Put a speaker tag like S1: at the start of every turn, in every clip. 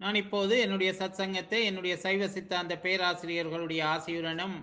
S1: நான் இப்போது என்னுடைய சத்சங்கத்தை என்னுடைய சைவ சித்தாந்த பேராசிரியர்களுடைய ஆசியுடனும்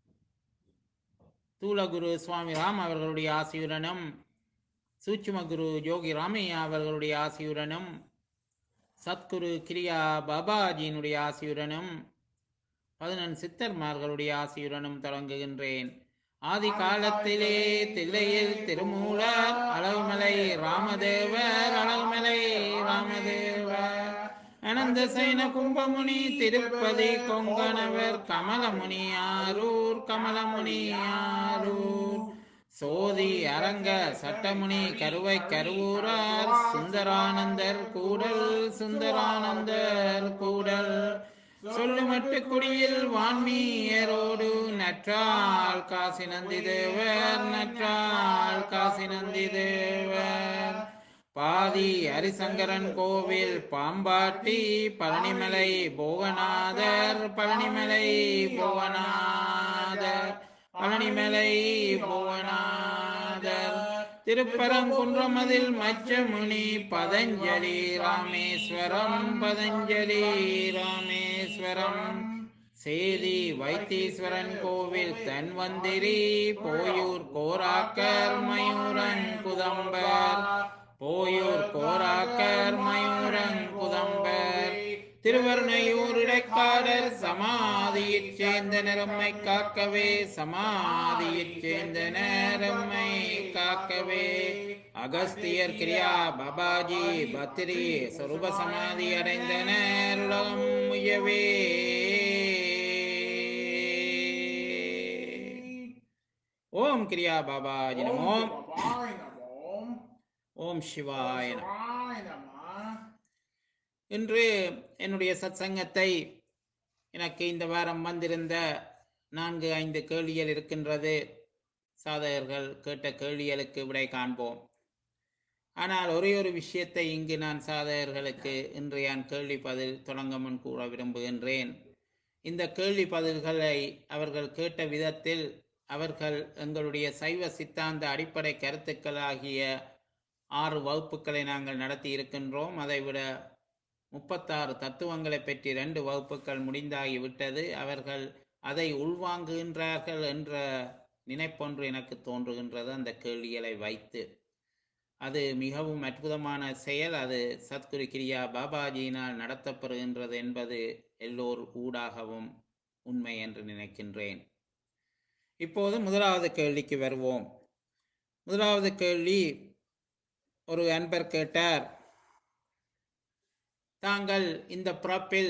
S1: தூலகுரு சுவாமி ராம் அவர்களுடைய ஆசியுடனும் சூட்சும குரு யோகி ராமையா அவர்களுடைய ஆசியுடனும் சத்குரு கிரியா பாபாஜியினுடைய ஆசியுடனும் பதினெண் சித்தர்மார்களுடைய ஆசியுடனும் தொடங்குகின்றேன் ஆதி காலத்திலே தில்லையில் திருமூலர் அழகுமலை ராமதேவர் அழகுமலை ராமதேவர் அனந்த சைன கும்பமுனி திருப்பதி கொங்கணவர் கமலமுனி ஆரூர் கமலமுனி ஆரூர் சோதி அரங்க சட்டமுனி கருவை கருவூரார் சுந்தரானந்தர் கூடல் சுந்தரானந்தர் கூடல் சொல்லுமட்டு குடியில் வான்மீயரோடு நற்றால் காசி நந்தி தேவர் நற்றால் காசி நந்தி தேவர் பாதி ஹரிசங்கரன் கோவில் பாம்பாட்டி பழனிமலை போகநாதர் பழனிமலை போகநாதர் பழனிமலை புவனாதர் திருப்பரங்குன்றமதில் மச்சமுனி பதஞ்சலி ராமேஸ்வரம் பதஞ்சலி ராமேஸ்வரம் சேதி வைத்தீஸ்வரன் கோவில் தன்வந்திரி போயூர் கோராக்கர் மயூரன் குதம்பர் போயூர் கோராக்கர் மயூரன் குதம்பர் திருவருணையூர் இடைக்காடர் சமாதியைச் சேர்ந்த நிறம்மை காக்கவே சமாதியைச் சேர்ந்த நேரம்மை காக்கவே அகஸ்தியர் கிரியா பாபாஜி பத்ரி சொரூப சமாதி அடைந்த நேருலகம் முயவே ஓம் கிரியா பாபாஜி நமோ
S2: சிவாய நமோம்
S1: ஓம் சிவாய நமோ
S2: சிவாய நம
S1: இன்று என்னுடைய சத்சங்கத்தை எனக்கு இந்த வாரம் வந்திருந்த நான்கு ஐந்து கேள்விகள் இருக்கின்றது சாதகர்கள் கேட்ட கேள்விகளுக்கு விடை காண்போம் ஆனால் ஒரே ஒரு விஷயத்தை இங்கு நான் சாதகர்களுக்கு இன்று என் கேள்வி பதில் தொடங்க முன் கூற விரும்புகின்றேன் இந்த கேள்வி பதில்களை அவர்கள் கேட்ட விதத்தில் அவர்கள் எங்களுடைய சைவ சித்தாந்த அடிப்படை கருத்துக்களாகிய ஆறு வகுப்புகளை நாங்கள் நடத்தி இருக்கின்றோம் அதைவிட முப்பத்தாறு தத்துவங்களை பற்றி ரெண்டு வகுப்புகள் முடிந்தாகிவிட்டது அவர்கள் அதை உள்வாங்குகின்றார்கள் என்ற நினைப்பொன்று எனக்கு தோன்றுகின்றது அந்த கேள்விகளை வைத்து அது மிகவும் அற்புதமான செயல் அது சத்குரு கிரியா பாபாஜியினால் நடத்தப்படுகின்றது என்பது எல்லோர் ஊடாகவும் உண்மை என்று நினைக்கின்றேன் இப்போது முதலாவது கேள்விக்கு வருவோம் முதலாவது கேள்வி ஒரு அன்பர் கேட்டார் தாங்கள் இந்த பிறப்பில்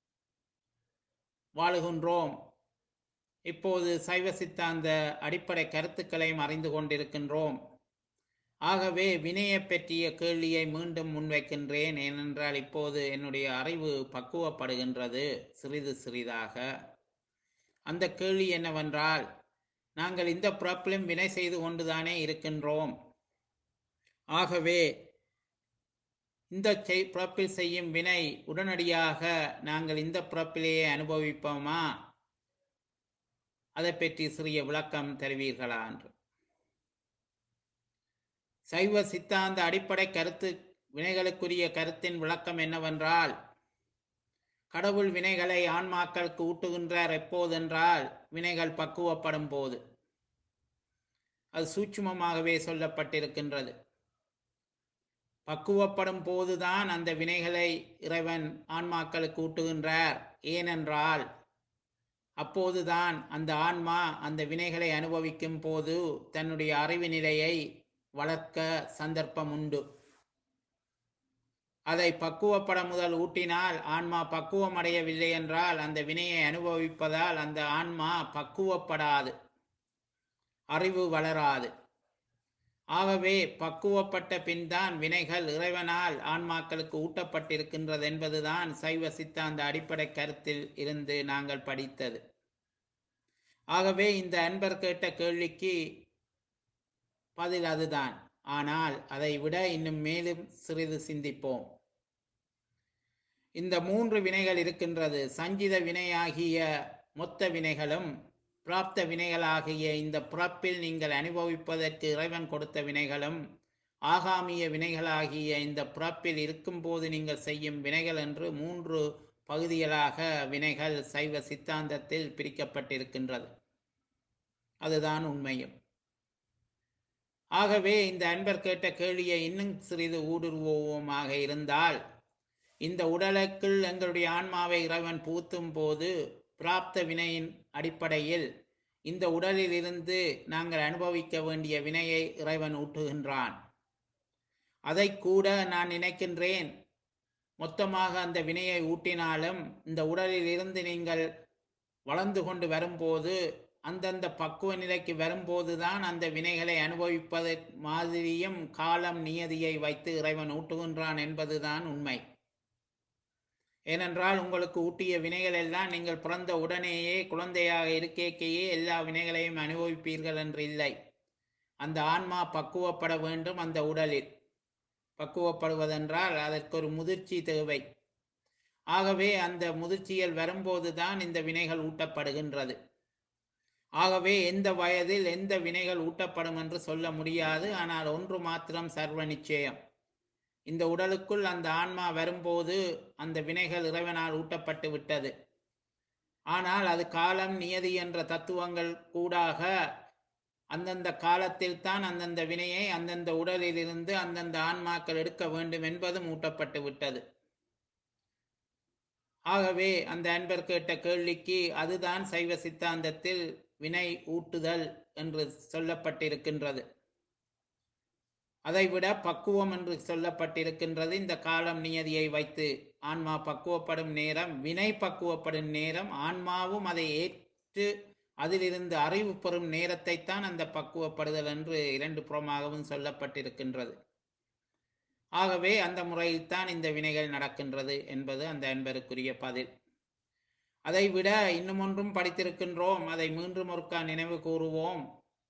S1: வாழுகின்றோம் இப்போது சைவ சித்தாந்த அடிப்படை கருத்துக்களையும் அறிந்து கொண்டிருக்கின்றோம் ஆகவே வினையை பற்றிய கேள்வியை மீண்டும் முன்வைக்கின்றேன் ஏனென்றால் இப்போது என்னுடைய அறிவு பக்குவப்படுகின்றது சிறிது சிறிதாக அந்த கேள்வி என்னவென்றால் நாங்கள் இந்த பிறப்பிலும் வினை செய்து கொண்டுதானே இருக்கின்றோம் ஆகவே இந்த செய்- பிறப்பில் செய்யும் வினை உடனடியாக நாங்கள் இந்த பிறப்பிலேயே அனுபவிப்போமா அதை பற்றி சிறிய விளக்கம் தருவீர்களா என்று சைவ சித்தாந்த அடிப்படை கருத்து வினைகளுக்குரிய கருத்தின் விளக்கம் என்னவென்றால் கடவுள் வினைகளை ஆன்மாக்களுக்கு ஊட்டுகின்றார் எப்போதென்றால் வினைகள் பக்குவப்படும் போது அது சூட்சுமமாகவே சொல்லப்பட்டிருக்கின்றது பக்குவப்படும் போதுதான் அந்த வினைகளை இறைவன் ஆன்மாக்களுக்கு ஊட்டுகின்றார் ஏனென்றால் அப்போதுதான் அந்த ஆன்மா அந்த வினைகளை அனுபவிக்கும் போது தன்னுடைய அறிவு நிலையை வளர்க்க சந்தர்ப்பம் உண்டு அதை பக்குவப்பட முதல் ஊட்டினால் ஆன்மா பக்குவம் அடையவில்லை என்றால் அந்த வினையை அனுபவிப்பதால் அந்த ஆன்மா பக்குவப்படாது அறிவு வளராது ஆகவே பக்குவப்பட்ட பின்தான் வினைகள் இறைவனால் ஆன்மாக்களுக்கு ஊட்டப்பட்டிருக்கின்றது என்பதுதான் சைவ சித்தாந்த அடிப்படை கருத்தில் இருந்து நாங்கள் படித்தது ஆகவே இந்த அன்பர் கேட்ட கேள்விக்கு பதில் அதுதான் ஆனால் அதை விட இன்னும் மேலும் சிறிது சிந்திப்போம் இந்த மூன்று வினைகள் இருக்கின்றது சஞ்சித வினையாகிய மொத்த வினைகளும் பிராப்த வினைகளாகிய இந்த பிறப்பில் நீங்கள் அனுபவிப்பதற்கு இறைவன் கொடுத்த வினைகளும் ஆகாமிய வினைகளாகிய இந்த பிறப்பில் இருக்கும்போது நீங்கள் செய்யும் வினைகள் என்று மூன்று பகுதிகளாக வினைகள் சைவ சித்தாந்தத்தில் பிரிக்கப்பட்டிருக்கின்றது அதுதான் உண்மையும் ஆகவே இந்த அன்பர் கேட்ட கேள்வியை இன்னும் சிறிது ஊடுருவோமாக இருந்தால் இந்த உடலுக்குள் எங்களுடைய ஆன்மாவை இறைவன் பூத்தும் போது பிராப்த வினையின் அடிப்படையில் இந்த உடலில் இருந்து நாங்கள் அனுபவிக்க வேண்டிய வினையை இறைவன் ஊட்டுகின்றான் அதை கூட நான் நினைக்கின்றேன் மொத்தமாக அந்த வினையை ஊட்டினாலும் இந்த உடலில் இருந்து நீங்கள் வளர்ந்து கொண்டு வரும்போது அந்தந்த பக்குவ நிலைக்கு வரும்போதுதான் அந்த வினைகளை அனுபவிப்பது மாதிரியும் காலம் நியதியை வைத்து இறைவன் ஊட்டுகின்றான் என்பதுதான் உண்மை ஏனென்றால் உங்களுக்கு ஊட்டிய வினைகள் எல்லாம் நீங்கள் பிறந்த உடனேயே குழந்தையாக இருக்கேக்கையே எல்லா வினைகளையும் அனுபவிப்பீர்கள் என்று இல்லை அந்த ஆன்மா பக்குவப்பட வேண்டும் அந்த உடலில் பக்குவப்படுவதென்றால் அதற்கு ஒரு முதிர்ச்சி தேவை ஆகவே அந்த முதிர்ச்சியில் வரும்போதுதான் இந்த வினைகள் ஊட்டப்படுகின்றது ஆகவே எந்த வயதில் எந்த வினைகள் ஊட்டப்படும் என்று சொல்ல முடியாது ஆனால் ஒன்று மாத்திரம் சர்வ நிச்சயம் இந்த உடலுக்குள் அந்த ஆன்மா வரும்போது அந்த வினைகள் இறைவனால் ஊட்டப்பட்டு விட்டது ஆனால் அது காலம் நியதி என்ற தத்துவங்கள் கூடாக அந்தந்த காலத்தில் தான் அந்தந்த வினையை அந்தந்த உடலில் இருந்து அந்தந்த ஆன்மாக்கள் எடுக்க வேண்டும் என்பதும் ஊட்டப்பட்டு விட்டது ஆகவே அந்த அன்பர் கேட்ட கேள்விக்கு அதுதான் சைவ சித்தாந்தத்தில் வினை ஊட்டுதல் என்று சொல்லப்பட்டிருக்கின்றது அதைவிட பக்குவம் என்று சொல்லப்பட்டிருக்கின்றது இந்த காலம் நியதியை வைத்து ஆன்மா பக்குவப்படும் நேரம் வினை பக்குவப்படும் நேரம் ஆன்மாவும் அதை ஏற்று அதிலிருந்து அறிவு பெறும் நேரத்தை தான் அந்த பக்குவப்படுதல் என்று இரண்டு புறமாகவும் சொல்லப்பட்டிருக்கின்றது ஆகவே அந்த முறையில் தான் இந்த வினைகள் நடக்கின்றது என்பது அந்த அன்பருக்குரிய பதில் அதை விட இன்னும் ஒன்றும் படித்திருக்கின்றோம் அதை மீண்டும் ஒருக்கா நினைவு கூறுவோம்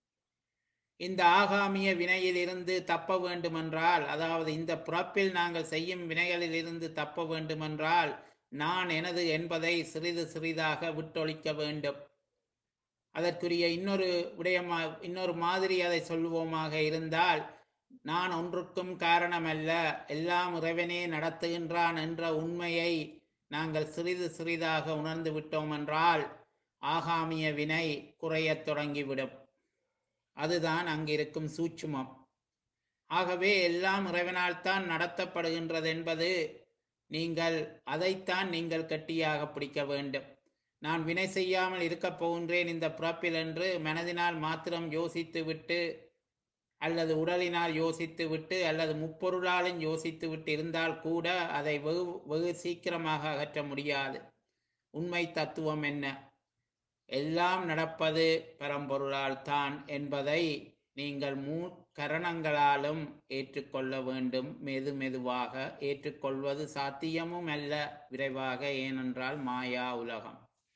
S1: இந்த ஆகாமிய வினையில் இருந்து தப்ப வேண்டுமென்றால் அதாவது இந்த பிறப்பில் நாங்கள் செய்யும் வினைகளில் இருந்து தப்ப வேண்டுமென்றால் நான் எனது என்பதை சிறிது சிறிதாக விட்டொழிக்க வேண்டும் அதற்குரிய இன்னொரு விடயமா இன்னொரு மாதிரி அதை சொல்லுவோமாக இருந்தால் நான் ஒன்றுக்கும் காரணமல்ல எல்லாம் இறைவனே நடத்துகின்றான் என்ற உண்மையை நாங்கள் சிறிது சிறிதாக உணர்ந்து விட்டோம் என்றால் ஆகாமிய வினை குறையத் தொடங்கிவிடும் அதுதான் அங்கிருக்கும் சூட்சுமம் ஆகவே எல்லாம் இறைவனால் தான் நடத்தப்படுகின்றது என்பது நீங்கள் அதைத்தான் நீங்கள் கட்டியாக பிடிக்க வேண்டும் நான் வினை செய்யாமல் இருக்கப் போகின்றேன் இந்த பிறப்பில் என்று மனதினால் மாத்திரம் யோசித்து விட்டு அல்லது உடலினால் யோசித்து விட்டு அல்லது முப்பொருளாலும் யோசித்து விட்டு இருந்தால் கூட அதை வெகு வெகு சீக்கிரமாக அகற்ற முடியாது உண்மை தத்துவம் என்ன எல்லாம் நடப்பது பரம்பொருளால் தான் என்பதை நீங்கள் மூ கரணங்களாலும் ஏற்றுக்கொள்ள வேண்டும் மெது மெதுவாக ஏற்றுக்கொள்வது சாத்தியமும் அல்ல விரைவாக ஏனென்றால் மாயா உலகம்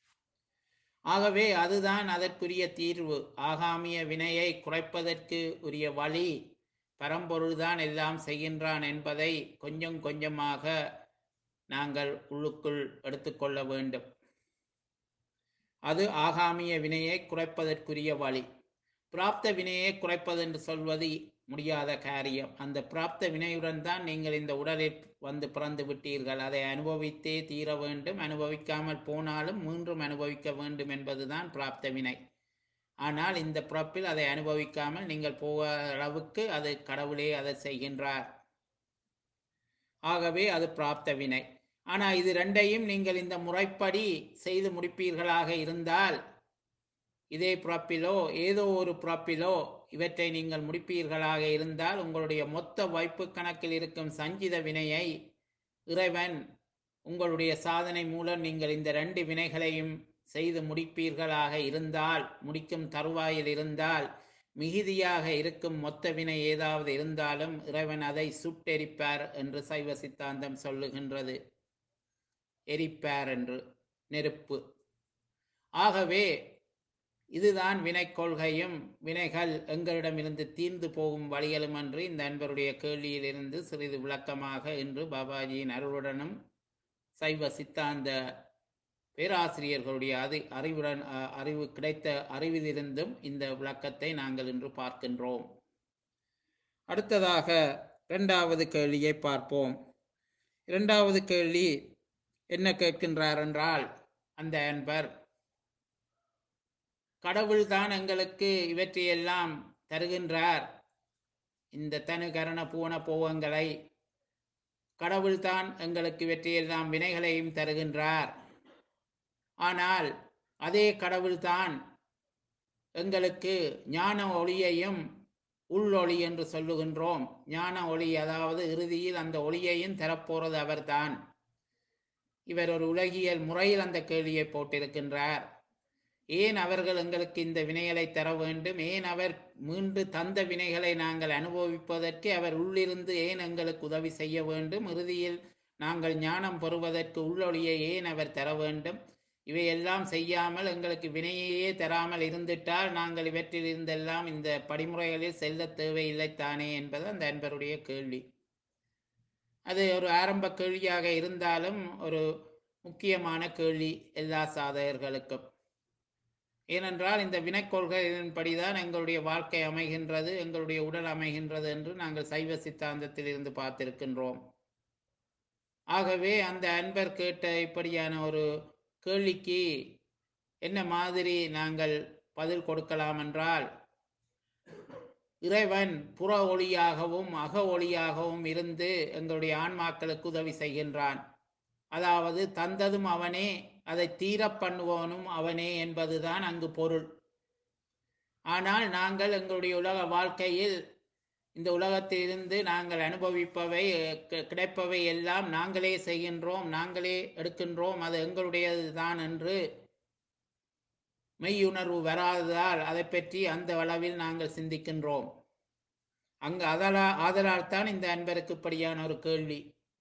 S1: ஆகவே அதுதான் அதற்குரிய தீர்வு ஆகாமிய வினையை குறைப்பதற்கு உரிய வழி பரம்பொருள்தான் எல்லாம் செய்கின்றான் என்பதை கொஞ்சம் கொஞ்சமாக நாங்கள் உள்ளுக்குள் எடுத்துக்கொள்ள வேண்டும் அது ஆகாமிய வினையை குறைப்பதற்குரிய வழி பிராப்த வினையை குறைப்பது என்று சொல்வது முடியாத காரியம் அந்த பிராப்த வினையுடன் தான் நீங்கள் இந்த உடலில் வந்து பிறந்து விட்டீர்கள் அதை அனுபவித்தே தீர வேண்டும் அனுபவிக்காமல் போனாலும் மீண்டும் அனுபவிக்க வேண்டும் என்பதுதான் பிராப்த வினை ஆனால் இந்த பிறப்பில் அதை அனுபவிக்காமல் நீங்கள் போக அளவுக்கு அது கடவுளே அதை செய்கின்றார் ஆகவே அது பிராப்த வினை ஆனால் இது ரெண்டையும் நீங்கள் இந்த முறைப்படி செய்து முடிப்பீர்களாக இருந்தால் இதே பிறப்பிலோ ஏதோ ஒரு பிறப்பிலோ இவற்றை நீங்கள் முடிப்பீர்களாக இருந்தால் உங்களுடைய மொத்த வைப்பு கணக்கில் இருக்கும் சஞ்சித வினையை இறைவன் உங்களுடைய சாதனை மூலம் நீங்கள் இந்த ரெண்டு வினைகளையும் செய்து முடிப்பீர்களாக இருந்தால் முடிக்கும் தருவாயில் இருந்தால் மிகுதியாக இருக்கும் மொத்த வினை ஏதாவது இருந்தாலும் இறைவன் அதை சுட்டெரிப்பார் என்று சைவ சித்தாந்தம் சொல்லுகின்றது எரிப்பார் என்று நெருப்பு ஆகவே இதுதான் வினை கொள்கையும் வினைகள் எங்களிடமிருந்து தீர்ந்து போகும் வழிகளும் என்று இந்த அன்பருடைய கேள்வியிலிருந்து சிறிது விளக்கமாக இன்று பாபாஜியின் அருளுடனும் சைவ சித்தாந்த பேராசிரியர்களுடைய அது அறிவுடன் அ- அறிவு கிடைத்த அறிவிலிருந்தும் இந்த விளக்கத்தை நாங்கள் இன்று பார்க்கின்றோம் அடுத்ததாக இரண்டாவது கேள்வியை பார்ப்போம் இரண்டாவது கேள்வி என்ன கேட்கின்றார் என்றால் அந்த அன்பர் கடவுள்தான் எங்களுக்கு இவற்றையெல்லாம் தருகின்றார் இந்த தனு கரண பூன போகங்களை கடவுள்தான் எங்களுக்கு இவற்றையெல்லாம் வினைகளையும் தருகின்றார் ஆனால் அதே கடவுள்தான் எங்களுக்கு ஞான ஒளியையும் உள்ளொளி என்று சொல்லுகின்றோம் ஞான ஒளி அதாவது இறுதியில் அந்த ஒளியையும் தரப்போறது அவர்தான் இவர் ஒரு உலகியல் முறையில் அந்த கேள்வியை போட்டிருக்கின்றார் ஏன் அவர்கள் எங்களுக்கு இந்த வினைகளை தர வேண்டும் ஏன் அவர் மீண்டு தந்த வினைகளை நாங்கள் அனுபவிப்பதற்கு அவர் உள்ளிருந்து ஏன் எங்களுக்கு உதவி செய்ய வேண்டும் இறுதியில் நாங்கள் ஞானம் பெறுவதற்கு உள்ளொளியை ஏன் அவர் தர வேண்டும் இவையெல்லாம் செய்யாமல் எங்களுக்கு வினையையே தராமல் இருந்துட்டால் நாங்கள் இவற்றில் இருந்தெல்லாம் இந்த படிமுறைகளில் செல்ல தேவையில்லை தானே என்பது அந்த அன்பருடைய கேள்வி அது ஒரு ஆரம்ப கேள்வியாக இருந்தாலும் ஒரு முக்கியமான கேள்வி எல்லா சாதகர்களுக்கும் ஏனென்றால் இந்த வினைக்கொள்கைகளின்படிதான் எங்களுடைய வாழ்க்கை அமைகின்றது எங்களுடைய உடல் அமைகின்றது என்று நாங்கள் சைவ சித்தாந்தத்தில் இருந்து பார்த்திருக்கின்றோம் ஆகவே அந்த அன்பர் கேட்ட இப்படியான ஒரு கேள்விக்கு என்ன மாதிரி நாங்கள் பதில் கொடுக்கலாம் என்றால் இறைவன் புற ஒளியாகவும் அக ஒளியாகவும் இருந்து எங்களுடைய ஆன்மாக்களுக்கு உதவி செய்கின்றான் அதாவது தந்ததும் அவனே அதை தீரப் பண்ணுவோனும் அவனே என்பதுதான் அங்கு பொருள் ஆனால் நாங்கள் எங்களுடைய உலக வாழ்க்கையில் இந்த உலகத்திலிருந்து நாங்கள் அனுபவிப்பவை கி- கிடைப்பவை எல்லாம் நாங்களே செய்கின்றோம் நாங்களே எடுக்கின்றோம் அது எங்களுடையது தான் என்று மெய்யுணர்வு வராததால் அதை பற்றி அந்த அளவில் நாங்கள் சிந்திக்கின்றோம் அங்கு அதலா ஆதலால் தான் இந்த அன்பருக்கு இப்படியான ஒரு கேள்வி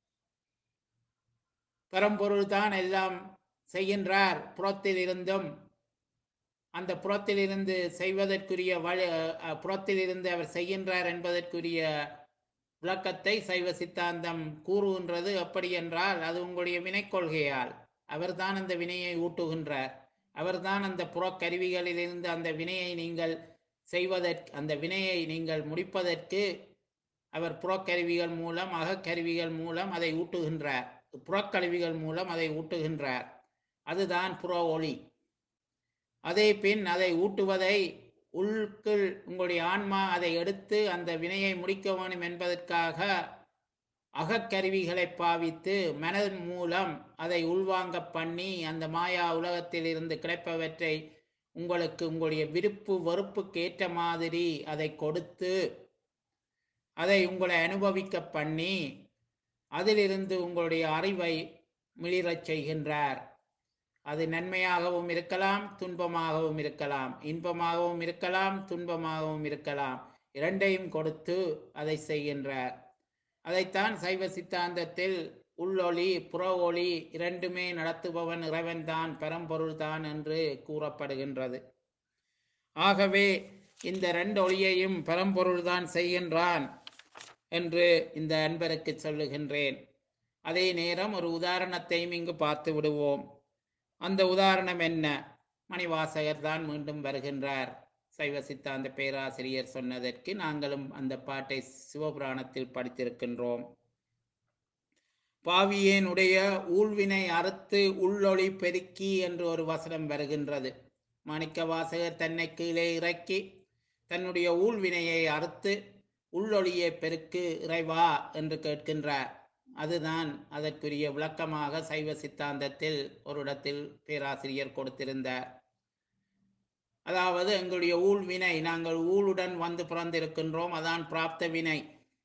S1: பரம்பொருள் தான் எல்லாம் செய்கின்றார் புறத்தில் இருந்தும் அந்த புறத்திலிருந்து செய்வதற்குரிய வழி அஹ், புறத்திலிருந்து அவர் செய்கின்றார் என்பதற்குரிய விளக்கத்தை சைவ சித்தாந்தம் கூறுகின்றது எப்படி என்றால் அது உங்களுடைய வினைக்கொள்கையால் அவர்தான் அந்த வினையை ஊட்டுகின்றார் அவர்தான் அந்த புறக்கருவிகளிலிருந்து அந்த வினையை நீங்கள் செய்வதற்கு அந்த வினையை நீங்கள் முடிப்பதற்கு அவர் புறக்கருவிகள் மூலம் அகக்கருவிகள் மூலம் அதை ஊட்டுகின்றார் புறக்கருவிகள் மூலம் அதை ஊட்டுகின்றார் அதுதான் புற ஒளி அதே பின் அதை ஊட்டுவதை உள்குள் உங்களுடைய ஆன்மா அதை எடுத்து அந்த வினையை முடிக்க வேண்டும் என்பதற்காக அகக்கருவிகளை பாவித்து மனதின் மூலம் அதை உள்வாங்க பண்ணி அந்த மாயா உலகத்தில் இருந்து கிடைப்பவற்றை உங்களுக்கு உங்களுடைய விருப்பு வெறுப்புக்கு ஏற்ற மாதிரி அதை கொடுத்து அதை உங்களை அனுபவிக்க பண்ணி அதிலிருந்து உங்களுடைய அறிவை மிளிரச் செய்கின்றார் அது நன்மையாகவும் இருக்கலாம் துன்பமாகவும் இருக்கலாம் இன்பமாகவும் இருக்கலாம் துன்பமாகவும் இருக்கலாம் இரண்டையும் கொடுத்து அதை செய்கின்றார் அதைத்தான் சைவ சித்தாந்தத்தில் உள்ளொளி புற ஒளி இரண்டுமே நடத்துபவன் இறைவன்தான் பரம்பொருள்தான் என்று கூறப்படுகின்றது ஆகவே இந்த ரெண்டு ஒளியையும் பரம்பொருள்தான் செய்கின்றான் என்று இந்த அன்பருக்கு சொல்லுகின்றேன் அதே நேரம் ஒரு உதாரணத்தையும் இங்கு பார்த்து விடுவோம் அந்த உதாரணம் என்ன மணிவாசகர் தான் மீண்டும் வருகின்றார் சைவ சித்தாந்த பேராசிரியர் சொன்னதற்கு நாங்களும் அந்த பாட்டை சிவபுராணத்தில் படித்திருக்கின்றோம் பாவியேனுடைய ஊழ்வினை அறுத்து உள்ளொளி பெருக்கி என்று ஒரு வசனம் வருகின்றது மாணிக்க வாசகர் தன்னை கீழே இறக்கி தன்னுடைய ஊழ்வினையை அறுத்து உள்ளொளியை பெருக்கு இறைவா என்று கேட்கின்றார் அதுதான் அதற்குரிய விளக்கமாக சைவ சித்தாந்தத்தில் ஒரு இடத்தில் பேராசிரியர் கொடுத்திருந்தார் அதாவது எங்களுடைய ஊழ் வினை நாங்கள் ஊழுடன் வந்து பிறந்திருக்கின்றோம் அதான் பிராப்த வினை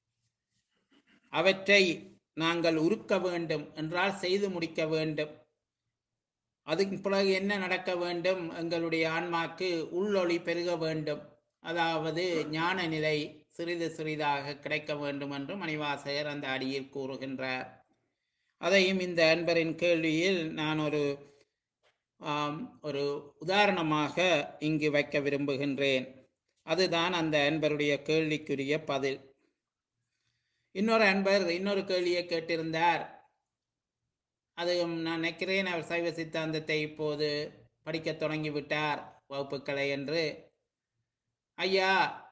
S1: அவற்றை நாங்கள் உருக்க வேண்டும் என்றால் செய்து முடிக்க வேண்டும் அதுக்கு பிறகு என்ன நடக்க வேண்டும் எங்களுடைய ஆன்மாக்கு உள்ளொளி பெருக வேண்டும் அதாவது ஞான நிலை சிறிது சிறிதாக கிடைக்க வேண்டும் என்று மணிவாசகர் அந்த அடியில் கூறுகின்றார் அதையும் இந்த அன்பரின் கேள்வியில் நான் ஒரு ஆம், ஒரு உதாரணமாக இங்கு வைக்க விரும்புகின்றேன் அதுதான் அந்த அன்பருடைய கேள்விக்குரிய பதில் இன்னொரு அன்பர் இன்னொரு கேள்வியை கேட்டிருந்தார் அது நான் நினைக்கிறேன் அவர் சைவ சித்தாந்தத்தை இப்போது படிக்கத் தொடங்கிவிட்டார் வகுப்புகளை என்று ஐயா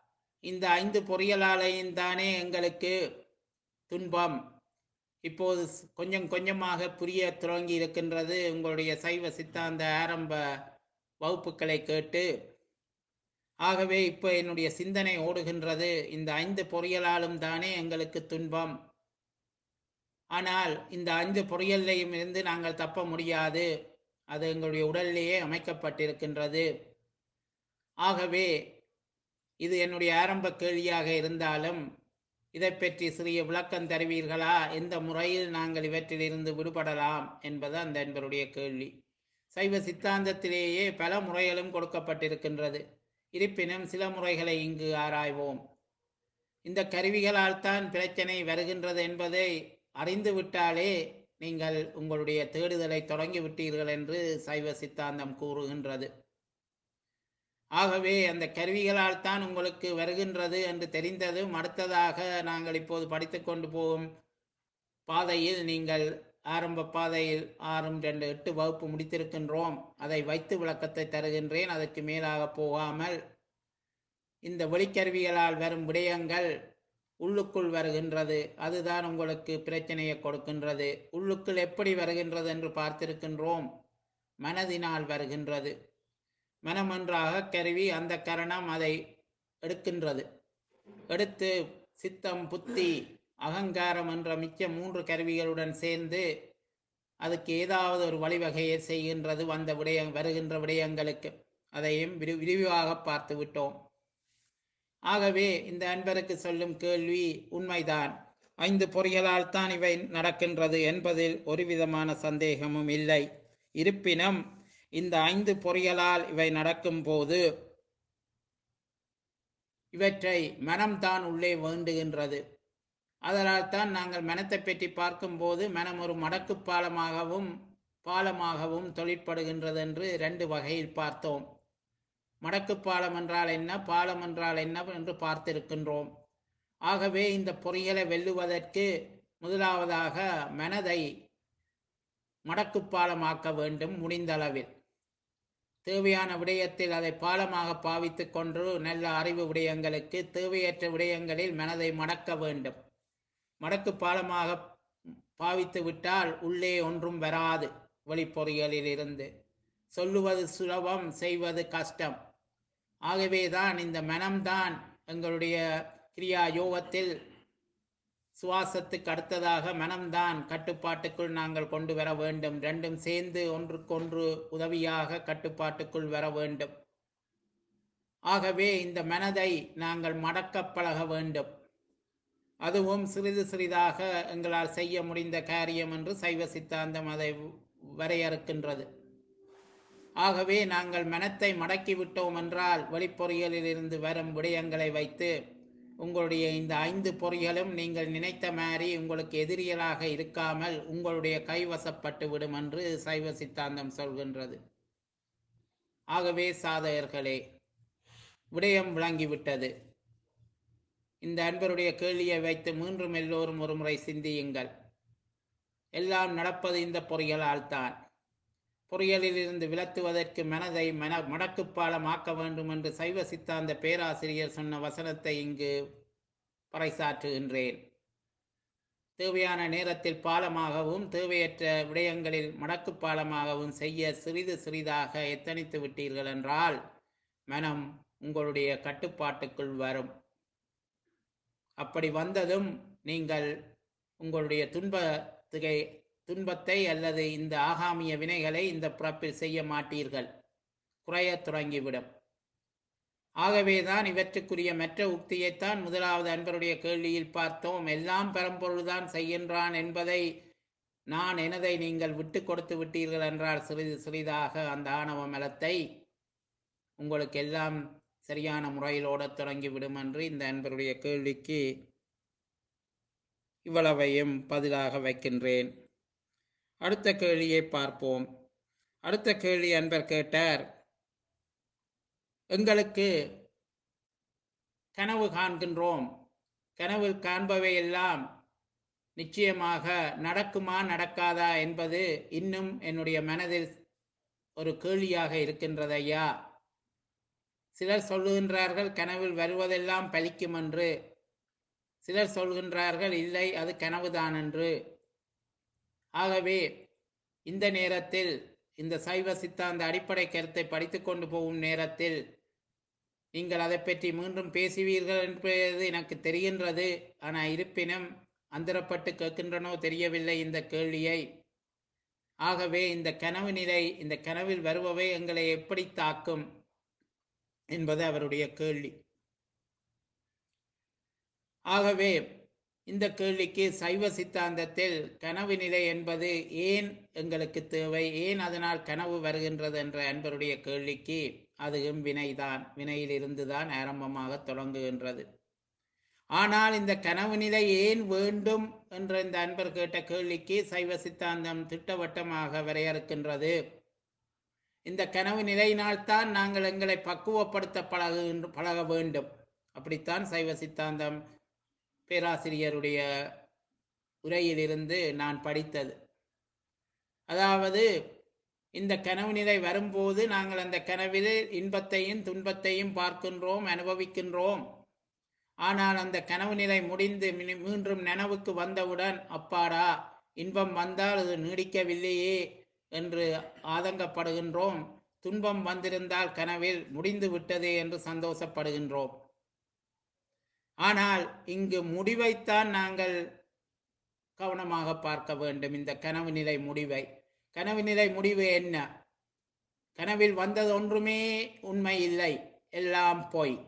S1: இந்த ஐந்து பொறியலாலையும் தானே எங்களுக்கு துன்பம் இப்போது ஸ்- கொஞ்சம் கொஞ்சமாக புரிய துவங்கி இருக்கின்றது உங்களுடைய சைவ சித்தாந்த ஆரம்ப வகுப்புகளை கேட்டு ஆகவே இப்போ என்னுடைய சிந்தனை ஓடுகின்றது இந்த ஐந்து பொறியலாலும் தானே எங்களுக்கு துன்பம் ஆனால் இந்த ஐந்து பொறியல்லையும் இருந்து நாங்கள் தப்ப முடியாது அது எங்களுடைய உடலிலேயே அமைக்கப்பட்டிருக்கின்றது ஆகவே இது என்னுடைய ஆரம்ப கேள்வியாக இருந்தாலும் இதை பற்றி சிறிய விளக்கம் தருவீர்களா எந்த முறையில் நாங்கள் இவற்றிலிருந்து விடுபடலாம் என்பது அந்த என்பருடைய கேள்வி சைவ சித்தாந்தத்திலேயே பல முறைகளும் கொடுக்கப்பட்டிருக்கின்றது இருப்பினும் சில முறைகளை இங்கு ஆராய்வோம் இந்த கருவிகளால் தான் பிரச்சனை வருகின்றது என்பதை அறிந்துவிட்டாலே நீங்கள் உங்களுடைய தேடுதலை தொடங்கி விட்டீர்கள் என்று சைவ சித்தாந்தம் கூறுகின்றது ஆகவே அந்த கருவிகளால் தான் உங்களுக்கு வருகின்றது என்று தெரிந்ததும் அடுத்ததாக நாங்கள் இப்போது படித்துக் கொண்டு போகும் பாதையில் நீங்கள் ஆரம்ப பாதையில் ஆறும் ரெண்டு எட்டு வகுப்பு முடித்திருக்கின்றோம் அதை வைத்து விளக்கத்தை தருகின்றேன் அதற்கு மேலாக போகாமல் இந்த வெளிக்கருவிகளால் வரும் விடயங்கள் உள்ளுக்குள் வருகின்றது அதுதான் உங்களுக்கு பிரச்சனையை கொடுக்கின்றது உள்ளுக்குள் எப்படி வருகின்றது என்று பார்த்திருக்கின்றோம் மனதினால் வருகின்றது மனம் என்ற அகக்கருவி அந்த கரணம் அதை எடுக்கின்றது எடுத்து சித்தம் புத்தி அகங்காரம் என்ற மிச்ச மூன்று கருவிகளுடன் சேர்ந்து அதுக்கு ஏதாவது ஒரு வழிவகையை செய்கின்றது வந்த விடயம் வருகின்ற விடயங்களுக்கு அதையும் விரி விரிவாக பார்த்து விட்டோம் ஆகவே இந்த அன்பருக்கு சொல்லும் கேள்வி உண்மைதான் ஐந்து பொறிகளால் தான் இவை நடக்கின்றது என்பதில் ஒரு விதமான சந்தேகமும் இல்லை இருப்பினும் இந்த ஐந்து பொறிகளால் இவை நடக்கும்போது இவற்றை மனம்தான் உள்ளே வேண்டுகின்றது அதனால் தான் நாங்கள் மனத்தை பற்றி பார்க்கும்போது மனம் ஒரு மடக்கு பாலமாகவும் பாலமாகவும் தொழிற்படுகின்றது என்று ரெண்டு வகையில் பார்த்தோம் மடக்கு பாலம் என்றால் என்ன பாலம் என்றால் என்ன என்று பார்த்திருக்கின்றோம் ஆகவே இந்த பொறிகளை வெல்லுவதற்கு முதலாவதாக மனதை மடக்கு பாலமாக்க வேண்டும் முடிந்த அளவில் தேவையான விடயத்தில் அதை பாலமாக பாவித்துக் கொண்டு நல்ல அறிவு விடயங்களுக்கு தேவையற்ற விடயங்களில் மனதை மடக்க வேண்டும் மடக்கு பாலமாக பாவித்து விட்டால் உள்ளே ஒன்றும் வராது வெளிப்பொறிகளில் இருந்து சொல்லுவது சுலபம் செய்வது கஷ்டம் ஆகவேதான் இந்த மனம்தான் எங்களுடைய கிரியா யோகத்தில் சுவாசத்துக்கு அடுத்ததாக மனம்தான் கட்டுப்பாட்டுக்குள் நாங்கள் கொண்டு வர வேண்டும் ரெண்டும் சேர்ந்து ஒன்றுக்கொன்று உதவியாக கட்டுப்பாட்டுக்குள் வர வேண்டும் ஆகவே இந்த மனதை நாங்கள் மடக்கப் பழக வேண்டும் அதுவும் சிறிது சிறிதாக எங்களால் செய்ய முடிந்த காரியம் என்று சைவ சித்தாந்தம் அதை வரையறுக்கின்றது ஆகவே நாங்கள் மனத்தை மடக்கி விட்டோம் என்றால் வெளிப்பொறிகளில் இருந்து வரும் விடயங்களை வைத்து உங்களுடைய இந்த ஐந்து பொறிகளும் நீங்கள் நினைத்த மாதிரி உங்களுக்கு எதிரிகளாக இருக்காமல் உங்களுடைய கைவசப்பட்டு விடும் என்று சைவ சித்தாந்தம் சொல்கின்றது ஆகவே சாதகர்களே விடயம் விளங்கிவிட்டது இந்த அன்பருடைய கேள்வியை வைத்து மீண்டும் எல்லோரும் ஒரு முறை சிந்தியுங்கள் எல்லாம் நடப்பது இந்த பொறிகளால் தான் பொறியலில் இருந்து விலத்துவதற்கு மனதை மன மடக்குப்பாலமாக்க வேண்டும் என்று சைவ சித்தாந்த பேராசிரியர் சொன்ன வசனத்தை இங்கு பறைசாற்றுகின்றேன் தேவையான நேரத்தில் பாலமாகவும் தேவையற்ற விடயங்களில் மடக்கு பாலமாகவும் செய்ய சிறிது சிறிதாக எத்தனித்து விட்டீர்கள் என்றால் மனம் உங்களுடைய கட்டுப்பாட்டுக்குள் வரும் அப்படி வந்ததும் நீங்கள் உங்களுடைய துன்பத்துகை துன்பத்தை அல்லது இந்த ஆகாமிய வினைகளை இந்த பிறப்பில் செய்ய மாட்டீர்கள் குறையத் தொடங்கிவிடும் ஆகவேதான் இவற்றுக்குரிய மற்ற உக்தியைத்தான் முதலாவது அன்பருடைய கேள்வியில் பார்த்தோம் எல்லாம் பெரும்பொருள்தான் செய்கின்றான் என்பதை நான் எனதை நீங்கள் விட்டு கொடுத்து விட்டீர்கள் என்றால் சிறிது சிறிதாக அந்த ஆணவ மலத்தை உங்களுக்கு எல்லாம் சரியான முறையில் ஓடத் தொடங்கிவிடும் என்று இந்த அன்பருடைய கேள்விக்கு இவ்வளவையும் பதிலாக வைக்கின்றேன் அடுத்த கேள்வியை பார்ப்போம் அடுத்த கேள்வி அன்பர் கேட்டார் எங்களுக்கு கனவு காண்கின்றோம் கனவில் காண்பவை எல்லாம் நிச்சயமாக நடக்குமா நடக்காதா என்பது இன்னும் என்னுடைய மனதில் ஒரு கேள்வியாக இருக்கின்றது ஐயா சிலர் சொல்லுகின்றார்கள் கனவில் வருவதெல்லாம் பலிக்கும் என்று சிலர் சொல்கின்றார்கள் இல்லை அது கனவுதான் என்று ஆகவே இந்த நேரத்தில் இந்த சைவ சித்தாந்த அடிப்படை கருத்தை படித்துக் கொண்டு போகும் நேரத்தில் நீங்கள் அதை பற்றி மீண்டும் பேசுவீர்கள் என்பது எனக்கு தெரிகின்றது ஆனால் இருப்பினும் அந்தரப்பட்டு கேட்கின்றனோ தெரியவில்லை இந்த கேள்வியை ஆகவே இந்த கனவு நிலை இந்த கனவில் வருபவை எங்களை எப்படி தாக்கும் என்பது அவருடைய கேள்வி ஆகவே இந்த கேள்விக்கு சைவ சித்தாந்தத்தில் கனவு நிலை என்பது ஏன் எங்களுக்கு தேவை ஏன் அதனால் கனவு வருகின்றது என்ற அன்பருடைய கேள்விக்கு அதுவும் வினைதான் வினையிலிருந்துதான் ஆரம்பமாக தொடங்குகின்றது ஆனால் இந்த கனவு நிலை ஏன் வேண்டும் என்ற இந்த அன்பர் கேட்ட கேள்விக்கு சைவ சித்தாந்தம் திட்டவட்டமாக வரையறுக்கின்றது இந்த கனவு நிலையினால்தான் நாங்கள் எங்களை பக்குவப்படுத்த பழகு பழக வேண்டும் அப்படித்தான் சைவ சித்தாந்தம் பேராசிரியருடைய உரையிலிருந்து நான் படித்தது அதாவது இந்த கனவு நிலை வரும்போது நாங்கள் அந்த கனவில் இன்பத்தையும் துன்பத்தையும் பார்க்கின்றோம் அனுபவிக்கின்றோம் ஆனால் அந்த கனவு நிலை முடிந்து மினி- மீண்டும் நனவுக்கு வந்தவுடன் அப்பாடா இன்பம் வந்தால் அது நீடிக்கவில்லையே என்று ஆதங்கப்படுகின்றோம் துன்பம் வந்திருந்தால் கனவில் முடிந்து விட்டதே என்று சந்தோஷப்படுகின்றோம் ஆனால் இங்கு முடிவைத்தான் நாங்கள் கவனமாக பார்க்க வேண்டும் இந்த கனவு நிலை முடிவை கனவு நிலை முடிவு என்ன கனவில் வந்தது ஒன்றுமே உண்மை இல்லை எல்லாம் பொய்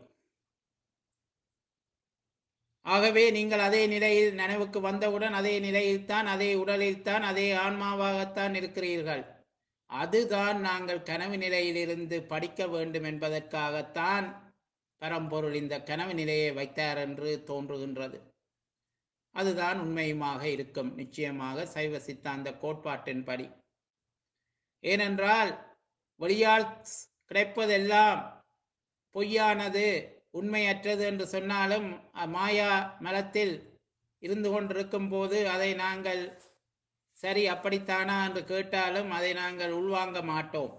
S1: ஆகவே நீங்கள் அதே நிலையில் நனவுக்கு வந்தவுடன் அதே நிலையில்தான் அதே உடலில்தான் அதே ஆன்மாவாகத்தான் இருக்கிறீர்கள் அதுதான் நாங்கள் கனவு நிலையிலிருந்து படிக்க வேண்டும் என்பதற்காகத்தான் பரம்பொருள் இந்த கனவு நிலையை வைத்தார் என்று தோன்றுகின்றது அதுதான் உண்மையுமாக இருக்கும் நிச்சயமாக சைவ சித்தாந்த கோட்பாட்டின்படி ஏனென்றால் வெளியால் கிடைப்பதெல்லாம் பொய்யானது உண்மையற்றது என்று சொன்னாலும் அ- மாயா மலத்தில் இருந்து கொண்டிருக்கும் போது அதை நாங்கள் சரி அப்படித்தானா என்று கேட்டாலும் அதை நாங்கள் உள்வாங்க மாட்டோம்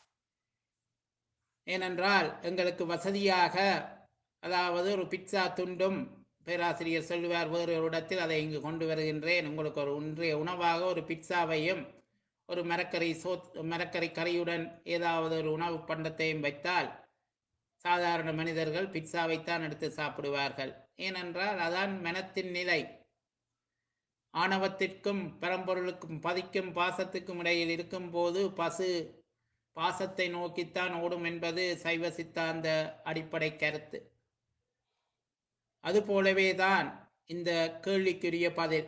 S1: ஏனென்றால் எங்களுக்கு வசதியாக அதாவது ஒரு பிட்சா துண்டும் பேராசிரியர் சொல்லுவார் வேறு ஒரு இடத்தில் அதை இங்கு கொண்டு வருகின்றேன் உங்களுக்கு ஒரு இன்றைய உணவாக ஒரு பிட்சாவையும் ஒரு மரக்கறி சோத் மரக்கறி கறியுடன் ஏதாவது ஒரு உணவு பண்டத்தையும் வைத்தால் சாதாரண மனிதர்கள் பிட்சாவைத்தான் எடுத்து சாப்பிடுவார்கள் ஏனென்றால் அதான் மனத்தின் நிலை ஆணவத்திற்கும் பரம்பொருளுக்கும் பதிக்கும் பாசத்துக்கும் இடையில் இருக்கும்போது பசு பாசத்தை நோக்கித்தான் ஓடும் என்பது சைவ சித்தாந்த அடிப்படை கருத்து அதுபோலவே தான் இந்த கேள்விக்குரிய பதில்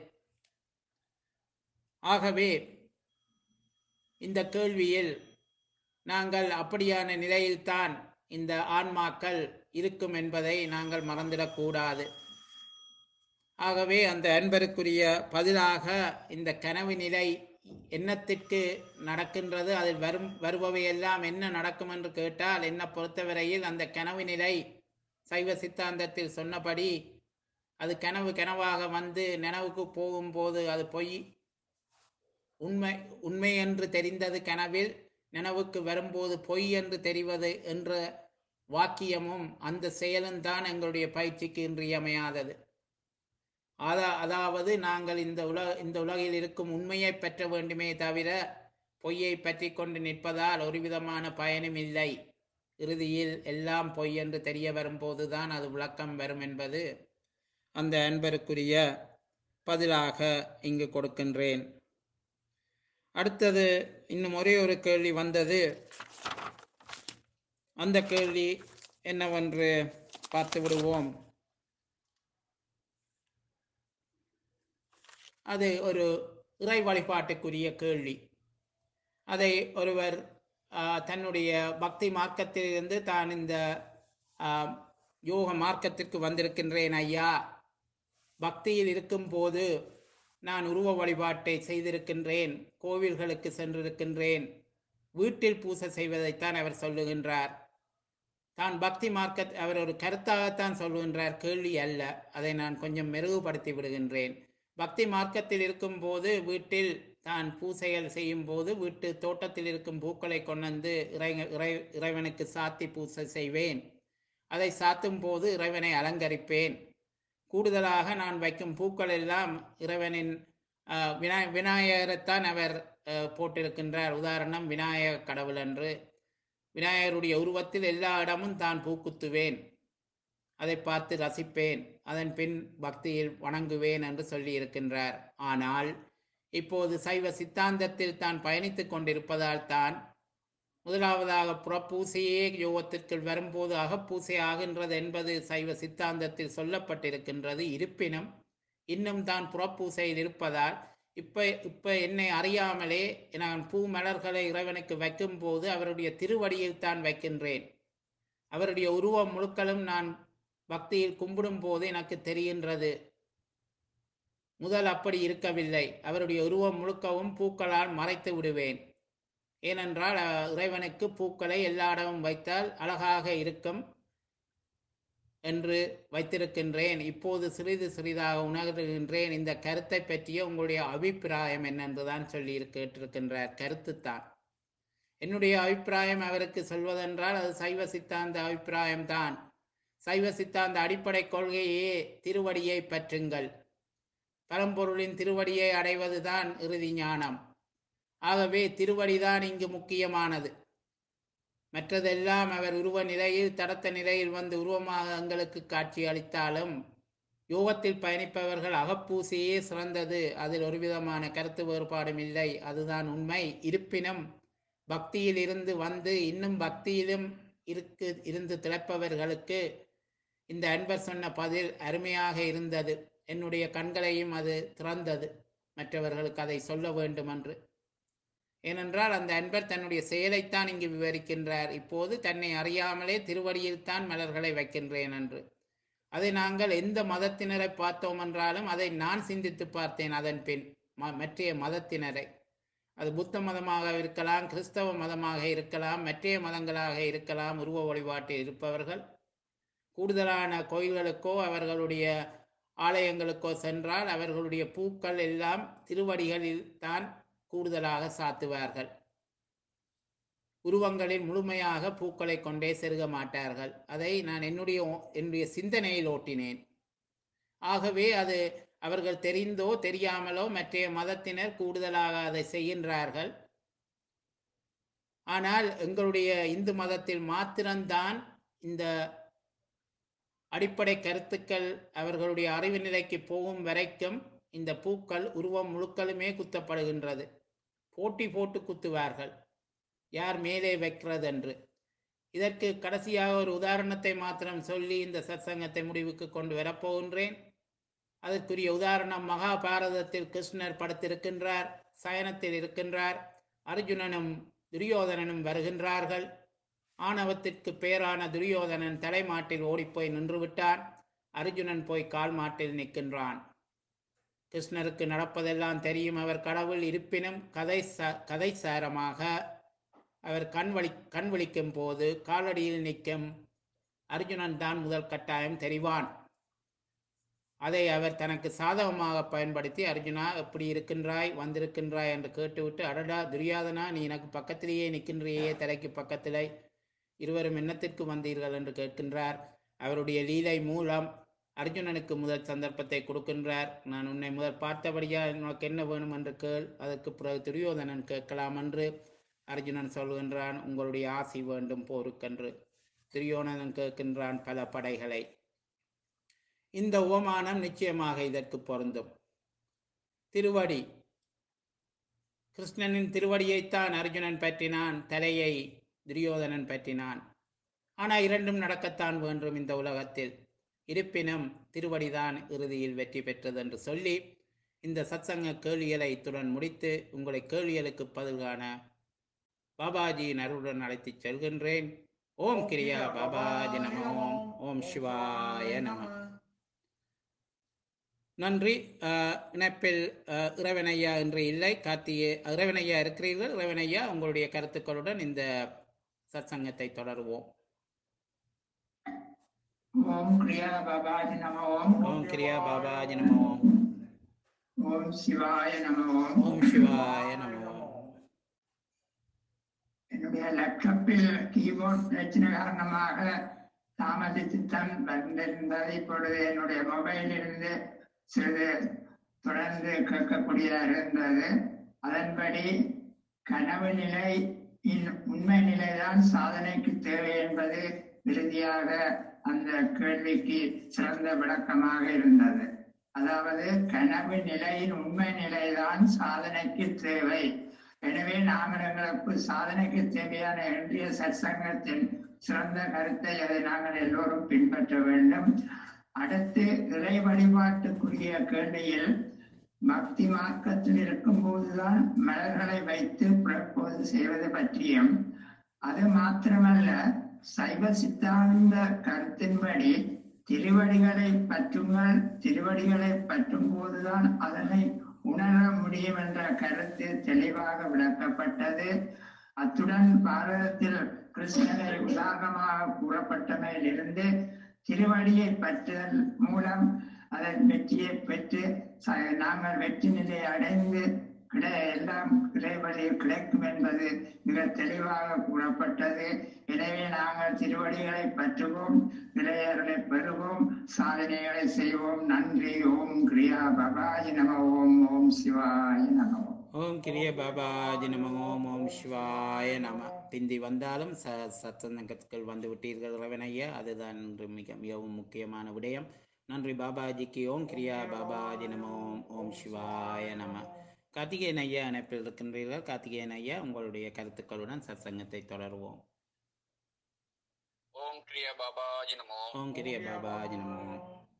S1: ஆகவே இந்த கேள்வியில் நாங்கள் அப்படியான நிலையில்தான் இந்த ஆன்மாக்கள் இருக்கும் என்பதை நாங்கள் மறந்துடக்கூடாது ஆகவே அந்த அன்பருக்குரிய பதிலாக இந்த கனவு நிலை எண்ணத்திற்கு நடக்கின்றது அதில் வரும் வருபவையெல்லாம் என்ன நடக்கும் என்று கேட்டால் என்னை பொறுத்தவரையில் அந்த கனவு நிலை சைவ சித்தாந்தத்தில் சொன்னபடி அது கனவு கனவாக வந்து நினைவுக்கு போகும்போது அது பொய் உண்மை உண்மை என்று தெரிந்தது கனவில் நினைவுக்கு வரும்போது பொய் என்று தெரிவது என்ற வாக்கியமும் அந்த செயலும் தான் எங்களுடைய பயிற்சிக்கு இன்றியமையாதது அதா அதாவது நாங்கள் இந்த உலக இந்த உலகில் இருக்கும் உண்மையை பெற்ற வேண்டுமே தவிர பொய்யை பற்றி கொண்டு நிற்பதால் ஒரு விதமான பயனும் இல்லை இறுதியில் எல்லாம் பொய் என்று தெரிய வரும்போதுதான் அது விளக்கம் வரும் என்பது அந்த அன்பருக்குரிய பதிலாக இங்கு கொடுக்கின்றேன் அடுத்தது இன்னும் ஒரே ஒரு கேள்வி வந்தது அந்த கேள்வி என்னவென்று பார்த்து விடுவோம் அது ஒரு இறை வழிபாட்டுக்குரிய கேள்வி அதை ஒருவர் ஆ, தன்னுடைய பக்தி மார்க்கத்திலிருந்து தான் இந்த ஆ, யோக மார்க்கத்திற்கு வந்திருக்கின்றேன் ஐயா பக்தியில் இருக்கும்போது நான் உருவ வழிபாட்டை செய்திருக்கின்றேன் கோவில்களுக்கு சென்றிருக்கின்றேன் வீட்டில் பூசை செய்வதைத்தான் அவர் சொல்லுகின்றார் தான் பக்தி மார்க்க அவர் ஒரு கருத்தாகத்தான் சொல்லுகின்றார் கேள்வி அல்ல அதை நான் கொஞ்சம் மெருகுபடுத்தி விடுகின்றேன் பக்தி மார்க்கத்தில் இருக்கும்போது வீட்டில் தான் பூசைகள் செய்யும் போது வீட்டு தோட்டத்தில் இருக்கும் பூக்களை கொண்டு வந்து இறை இறை இறைவனுக்கு சாத்தி பூசை செய்வேன் அதை சாத்தும் போது இறைவனை அலங்கரிப்பேன் கூடுதலாக நான் வைக்கும் பூக்கள் எல்லாம் இறைவனின் அஹ், வினா விநாயகரைத்தான் அவர் அஹ், போட்டிருக்கின்றார் உதாரணம் விநாயக கடவுள் என்று விநாயகருடைய உருவத்தில் எல்லா இடமும் தான் பூக்குத்துவேன் அதை பார்த்து ரசிப்பேன் அதன் பின் பக்தியில் வணங்குவேன் என்று சொல்லி இருக்கின்றார் ஆனால் இப்போது சைவ சித்தாந்தத்தில் தான் பயணித்துக் கொண்டிருப்பதால் தான் முதலாவதாக புறப்பூசையே யோகத்திற்குள் வரும்போது அகப்பூசை ஆகின்றது என்பது சைவ சித்தாந்தத்தில் சொல்லப்பட்டிருக்கின்றது இருப்பினும் இன்னும் தான் புறப்பூசையில் இருப்பதால் இப்ப இப்ப என்னை அறியாமலே நான் பூ மலர்களை இறைவனுக்கு வைக்கும் போது அவருடைய திருவடியில் தான் வைக்கின்றேன் அவருடைய உருவம் முழுக்களும் நான் பக்தியில் கும்பிடும் போது எனக்கு தெரிகின்றது முதல் அப்படி இருக்கவில்லை அவருடைய உருவம் முழுக்கவும் பூக்களால் மறைத்து விடுவேன் ஏனென்றால் அஹ், இறைவனுக்கு பூக்களை எல்லா இடமும் வைத்தால் அழகாக இருக்கும் என்று வைத்திருக்கின்றேன் இப்போது சிறிது சிறிதாக உணர்கின்றேன் இந்த கருத்தை பற்றிய உங்களுடைய அபிப்பிராயம் என்னென்றுதான் சொல்லி கேட்டிருக்கின்றார் கருத்துத்தான் என்னுடைய அபிப்பிராயம் அவருக்கு சொல்வதென்றால் அது சைவ சித்தாந்த அபிப்பிராயம்தான் சைவ சித்தாந்த அடிப்படை கொள்கையே திருவடியை பற்றுங்கள் பரம்பொருளின் திருவடியை அடைவதுதான் இறுதி ஞானம் ஆகவே திருவடிதான் இங்கு முக்கியமானது மற்றதெல்லாம் அவர் உருவ நிலையில் தடத்த நிலையில் வந்து உருவமாக எங்களுக்கு காட்சி அளித்தாலும் யோகத்தில் பயணிப்பவர்கள் அகப்பூசையே சிறந்தது அதில் ஒரு விதமான கருத்து வேறுபாடும் இல்லை அதுதான் உண்மை இருப்பினும் பக்தியில் இருந்து வந்து இன்னும் பக்தியிலும் இருக்கு இருந்து திளைப்பவர்களுக்கு இந்த அன்பர் சொன்ன பதில் அருமையாக இருந்தது என்னுடைய கண்களையும் அது திறந்தது மற்றவர்களுக்கு அதை சொல்ல வேண்டும் என்று ஏனென்றால் அந்த அன்பர் தன்னுடைய செயலைத்தான் இங்கு விவரிக்கின்றார் இப்போது தன்னை அறியாமலே திருவடியில்தான் மலர்களை வைக்கின்றேன் என்று அதை நாங்கள் எந்த மதத்தினரை பார்த்தோம் என்றாலும் அதை நான் சிந்தித்து பார்த்தேன் அதன் பின் ம- மற்றைய மதத்தினரை அது புத்த மதமாக இருக்கலாம் கிறிஸ்தவ மதமாக இருக்கலாம் மற்றைய மதங்களாக இருக்கலாம் உருவ வழிபாட்டில் இருப்பவர்கள் கூடுதலான கோயில்களுக்கோ அவர்களுடைய ஆலயங்களுக்கோ சென்றால் அவர்களுடைய பூக்கள் எல்லாம் திருவடிகளில் தான் கூடுதலாக சாத்துவார்கள் உருவங்களில் முழுமையாக பூக்களை கொண்டே செருக மாட்டார்கள் அதை நான் என்னுடைய என்னுடைய சிந்தனையில் ஓட்டினேன் ஆகவே அது அவர்கள் தெரிந்தோ தெரியாமலோ மற்றைய மதத்தினர் கூடுதலாக அதை செய்கின்றார்கள் ஆனால் எங்களுடைய இந்து மதத்தில் மாத்திரம்தான் இந்த அடிப்படை கருத்துக்கள் அவர்களுடைய அறிவு நிலைக்கு போகும் வரைக்கும் இந்த பூக்கள் உருவம் முழுக்களுமே குத்தப்படுகின்றது போட்டி போட்டு குத்துவார்கள் யார் மேலே வைக்கிறது என்று இதற்கு கடைசியாக ஒரு உதாரணத்தை மாத்திரம் சொல்லி இந்த சத்சங்கத்தை முடிவுக்கு கொண்டு வரப்போகின்றேன் அதற்குரிய உதாரணம் மகாபாரதத்தில் கிருஷ்ணர் படுத்திருக்கின்றார் சயனத்தில் இருக்கின்றார் அர்ஜுனனும் துரியோதனனும் வருகின்றார்கள் ஆணவத்திற்கு பேரான துரியோதனன் தலைமாட்டில் ஓடிப்போய் நின்றுவிட்டான் அர்ஜுனன் போய் கால் மாட்டில் நிற்கின்றான் கிருஷ்ணருக்கு நடப்பதெல்லாம் தெரியும் அவர் கடவுள் இருப்பினும் கதை ச கதை சாரமாக அவர் கண் வலி கண் விழிக்கும் போது காலடியில் நிற்கும் அர்ஜுனன் தான் முதல் கட்டாயம் தெரிவான் அதை அவர் தனக்கு சாதகமாக பயன்படுத்தி அர்ஜுனா எப்படி இருக்கின்றாய் வந்திருக்கின்றாய் என்று கேட்டுவிட்டு அடடா துரியாதனா நீ எனக்கு பக்கத்திலேயே நிற்கின்றியே தலைக்கு பக்கத்திலே இருவரும் எண்ணத்திற்கு வந்தீர்கள் என்று கேட்கின்றார் அவருடைய லீலை மூலம் அர்ஜுனனுக்கு முதல் சந்தர்ப்பத்தை கொடுக்கின்றார் நான் உன்னை முதல் பார்த்தபடியா உனக்கு என்ன வேணும் என்று கேள் அதற்கு பிறகு துரியோதனன் கேட்கலாம் என்று அர்ஜுனன் சொல்கின்றான் உங்களுடைய ஆசி வேண்டும் போருக்கென்று துரியோதனன் கேட்கின்றான் பல படைகளை இந்த உவமானம் நிச்சயமாக இதற்கு பொருந்தும் திருவடி கிருஷ்ணனின் திருவடியைத்தான் அர்ஜுனன் பற்றினான் தலையை துரியோதனன் பற்றினான் ஆனால் இரண்டும் நடக்கத்தான் வேண்டும் இந்த உலகத்தில் இருப்பினும் திருவடிதான் இறுதியில் வெற்றி பெற்றது என்று சொல்லி இந்த சத்சங்க கேள்விகளை இத்துடன் முடித்து உங்களை கேள்விகளுக்கு பதில் காண பாபாஜியின் அருளுடன் அழைத்துச் செல்கின்றேன் ஓம் கிரியா பாபாஜி நம ஓம் ஓம் சிவாய நம நன்றி அஹ், இணைப்பில் அஹ், இறைவனையா இன்று இல்லை கார்த்திகே இறைவனையா இருக்கிறீர்கள் இறைவனையா உங்களுடைய கருத்துக்களுடன் இந்த சத்சங்கத்தை தொடருவோம்
S2: ஓம் கிரியா பாபாஜி நம ஓம்
S1: ஓம் கிரியா பாபாஜி நம ஓம்
S2: ஓம் சிவாய நம ஓம்
S1: ஓம் சிவாய நம ஓம்
S2: என்னுடைய லேப்டாப்பில் கீபோர்ட் பிரச்சனை காரணமாக தாமதித்துத்தான் வந்திருந்தது இப்பொழுது என்னுடைய மொபைலிலிருந்து சிறிது தொடர்ந்து கேட்கக்கூடியதா இருந்தது அதன்படி கனவு நிலை இன்- உண்மை நிலைதான் சாதனைக்கு தேவை என்பது இறுதியாக அந்த கேள்விக்கு சிறந்த விளக்கமாக இருந்தது அதாவது கனவு நிலையின் உண்மை நிலைதான் சாதனைக்கு தேவை எனவே நாங்கள் எங்களுக்கு சாதனைக்கு தேவையான இன்றைய சற்சங்கத்தின் சிறந்த கருத்தை அதை நாங்கள் எல்லோரும் பின்பற்ற வேண்டும் அடுத்து இறை வழிபாட்டுக்குரிய கேள்வியில் பக்தி மார்க்கத்தில் இருக்கும்போதுதான் மலர்களை வைத்து பிரப்போது செய்வது பற்றியும் அது மாத்திரமல்ல சைவ சித்தாந்த கருத்தின்படி திருவடிகளை பற்றுங்கள் திருவடிகளை பற்றும் போதுதான் அதனை உணர முடியும் என்ற கருத்து தெளிவாக விளக்கப்பட்டது அத்துடன் பாரதத்தில் கிருஷ்ணனை உதாரணமாக கூறப்பட்டமையிலிருந்து திருவடியை பற்றுதல் மூலம் அதன் வெற்றியை பெற்று ச- நாங்கள் வெற்றி நிலையை அடைந்து கிடை எல்லாம் இறைவழியில் கிடைக்கும் என்பது மிக தெளிவாக கூறப்பட்டது எனவே நாங்கள் திருவடிகளை பற்றுவோம் இளையர்களை பெறுவோம் சாதனைகளை செய்வோம் நன்றி ஓம் கிரியா பபாஜி நம ஓம் ஓம் சிவாய நம ஓம்.
S1: ஓம் கிரிய பாபாஜி நம ஓம் ஓம் சிவாய நம பிந்தி வந்தாலும் ச சத்சங்கத்துக்குள் வந்து விட்டீர்கள் ரவணையா அதுதான் இன்று மிக மிகவும் முக்கியமான விடயம் நன்றி பாபாஜிக்கு ஓம் கிரியா பாபாஜி நம ஓம் ஓம் சிவாய நம கார்த்திகேயன் ஐயா இணைப்பில் இருக்கின்றீர்கள் கார்த்திகேயன் ஐயா உங்களுடைய கருத்துக்களுடன் சத்சங்கத்தை தொடருவோம்
S3: ஓம் கிரியா பாபாஜி நமோ
S1: ஓம் கிரிய பாபாஜி நம ஓம்.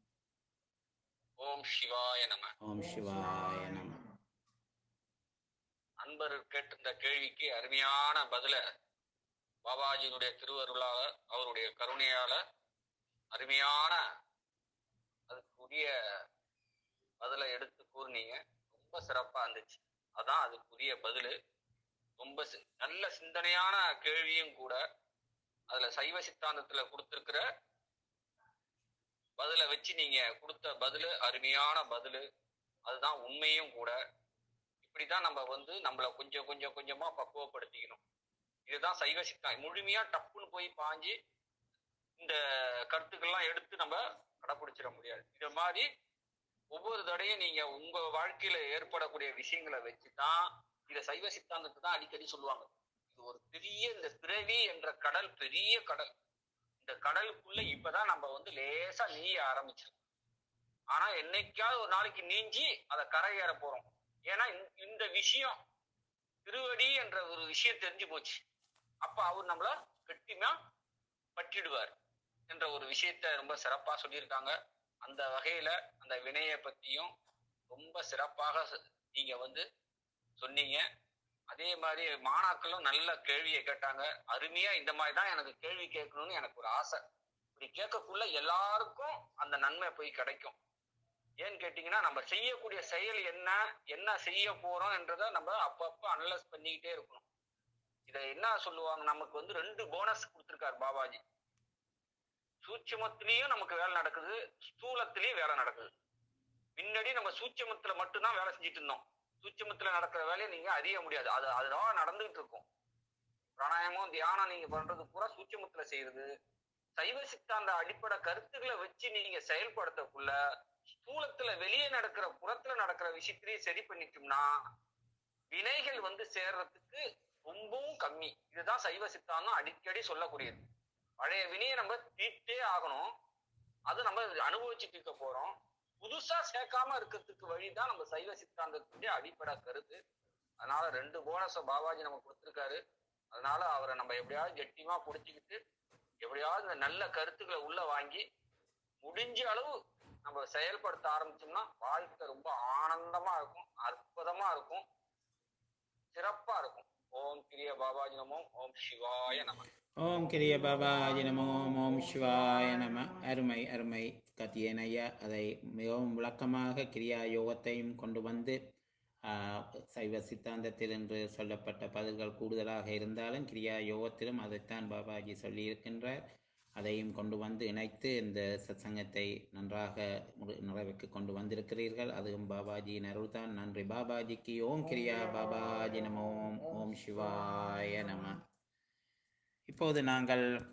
S3: ஓம் சிவாய நம
S1: ஓம் சிவாய நம
S3: அன்பர் கேட்டிருந்த கேள்விக்கு அருமையான பதில பாபாஜியினுடைய திருவருளால அவருடைய கருணையால அருமையான அதுக்குரிய பதில எடுத்து கூறுனீங்க ரொம்ப சிறப்பா இருந்துச்சு அதான் அதுக்குரிய பதிலு ரொம்ப சி- நல்ல சிந்தனையான கேள்வியும் கூட அதுல சைவ சித்தாந்தத்துல கொடுத்திருக்கிற பதில வச்சு நீங்க கொடுத்த பதிலு அருமையான பதிலு அதுதான் உண்மையும் கூட இப்படிதான் நம்ம வந்து நம்மள கொஞ்சம் கொஞ்சம் கொஞ்சமா பக்குவப்படுத்திக்கணும் இதுதான் சைவ சித்தம் முழுமையா டப்புன்னு போய் பாஞ்சு இந்த கருத்துக்கள்லாம் எடுத்து நம்ம கடைப்பிடிச்சிட முடியாது இது மாதிரி ஒவ்வொரு தடையும் நீங்க உங்க வாழ்க்கையில ஏற்படக்கூடிய விஷயங்களை வச்சுதான் இத சைவ சித்தாந்தத்தை தான் அடிக்கடி சொல்லுவாங்க இது ஒரு பெரிய இந்த பிறவி என்ற கடல் பெரிய கடல் இந்த கடலுக்குள்ள இப்பதான் நம்ம வந்து லேசா நீய ஆரம்பிச்சிருக்கோம் ஆனா என்னைக்காவது ஒரு நாளைக்கு நீஞ்சி அதை கரையேற போறோம் ஏன்னா இந்த- இந்த விஷயம் திருவடி என்ற ஒரு விஷயம் தெரிஞ்சு போச்சு அப்ப அவர் நம்மள கெட்டிமா பற்றிடுவார் என்ற ஒரு விஷயத்த ரொம்ப சிறப்பா சொல்லியிருக்காங்க அந்த வகையில அந்த வினையை பத்தியும் ரொம்ப சிறப்பாக ச- நீங்க வந்து சொன்னீங்க அதே மாதிரி மாணாக்களும் நல்ல கேள்வியை கேட்டாங்க அருமையா இந்த மாதிரி தான் எனக்கு கேள்வி கேட்கணும்னு எனக்கு ஒரு ஆசை இப்படி கேட்கக்குள்ள எல்லாருக்கும் அந்த நன்மை போய் கிடைக்கும் ஏன்னு கேட்டீங்கன்னா நம்ம செய்யக்கூடிய செயல் என்ன என்ன செய்ய போறோம் என்றதை நம்ம அப்பப்ப அனலைஸ் பண்ணிக்கிட்டே இருக்கணும் இதை என்ன சொல்லுவாங்க நமக்கு வந்து ரெண்டு போனஸ் கொடுத்திருக்காரு பாபாஜி சூட்சுமத்திலையும் நமக்கு வேலை நடக்குது ஸ்தூலத்திலையும் வேலை நடக்குது முன்னாடி நம்ம சூட்சுமத்துல மட்டும்தான் வேலை செஞ்சுட்டு இருந்தோம் சூட்சுமத்துல நடக்கிற வேலையை நீங்க அறிய முடியாது அது அதுதான் நடந்துகிட்டு இருக்கும் பிராணாயாமம் தியானம் நீங்க பண்றது பூரா சூட்சுமத்துல செய்யறது சைவ சித்தாந்த அடிப்படை கருத்துக்களை வச்சு நீங்க செயல்படுத்தக்குள்ள ஸ்தூலத்துல வெளியே நடக்கிற புறத்துல நடக்கிற விஷயத்திலையும் சரி பண்ணிட்டோம்னா வினைகள் வந்து சேர்றதுக்கு ரொம்பவும் கம்மி இதுதான் சைவ சித்தாந்தம் அடிக்கடி சொல்லக்கூடியது பழைய வினையை நம்ம தீர்த்தே ஆகணும் அது நம்ம அனுபவிச்சுட்டு இருக்க போறோம் புதுசா சேர்க்காம இருக்கிறதுக்கு வழிதான் நம்ம சைவ சித்தாந்தத்துடைய அடிப்படை கருத்து அதனால ரெண்டு போனஸ பாபாஜி நமக்கு கொடுத்திருக்காரு அதனால அவரை நம்ம எப்படியாவது கெட்டியமா புடிச்சுக்கிட்டு எப்படியாவது இந்த நல்ல கருத்துக்களை உள்ள வாங்கி முடிஞ்ச அளவு நம்ம செயல்படுத்த ஆரம்பிச்சோம்னா வாழ்க்கை ரொம்ப ஆனந்தமா இருக்கும் அற்புதமா இருக்கும் சிறப்பா இருக்கும் ஓம் கிரிய பாபாஜி நமோ ஓம் சிவாய நம
S1: ஓம் கிரிய பாபாஜி நம ஓம் ஓம் சிவாய நம அருமை அருமை கத்தியன் ஐயா அதை மிகவும் விளக்கமாக கிரியா யோகத்தையும் கொண்டு வந்து ஆஹ், சைவ சித்தாந்தத்தில் என்று சொல்லப்பட்ட பதில்கள் கூடுதலாக இருந்தாலும் கிரியா யோகத்திலும் அதைத்தான் பாபாஜி சொல்லியிருக்கின்றார் அதையும் கொண்டு வந்து இணைத்து இந்த சத்சங்கத்தை நன்றாக முடி- நிறைவுக்கு கொண்டு வந்திருக்கிறீர்கள் அதுவும் பாபாஜியின் அருள்தான் நன்றி பாபாஜிக்கு ஓம் கிரியா பாபாஜி நம ஓம் ஓம் சிவாய நம இப்போது நாங்கள்